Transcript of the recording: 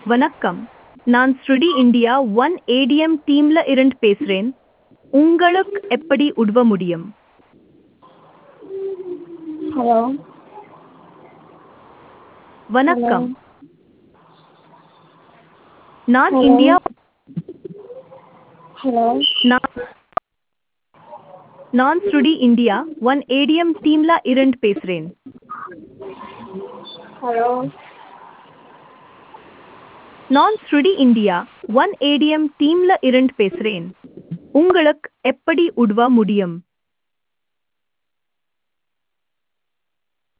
வணக்கம் நான் ஸ்ருடி இந்தியா ஒன் ஏடிஎம் டீம்ல இருந்து பேசுறேன் உங்களுக்கு எப்படி உதவ முடியும் ஹலோ வணக்கம் நான் Hello. இந்தியா ஹலோ நான் நான் ஸ்ருடி இந்தியா ஒன் ஏடிஎம் டீம்ல இருந்து பேசுறேன் ஹலோ நான் ஸ்ருடி இந்தியா ஒன் ஏடிஎம் டீம்ல இருந்து பேசுறேன் உங்களுக்கு எப்படி உதவ முடியும்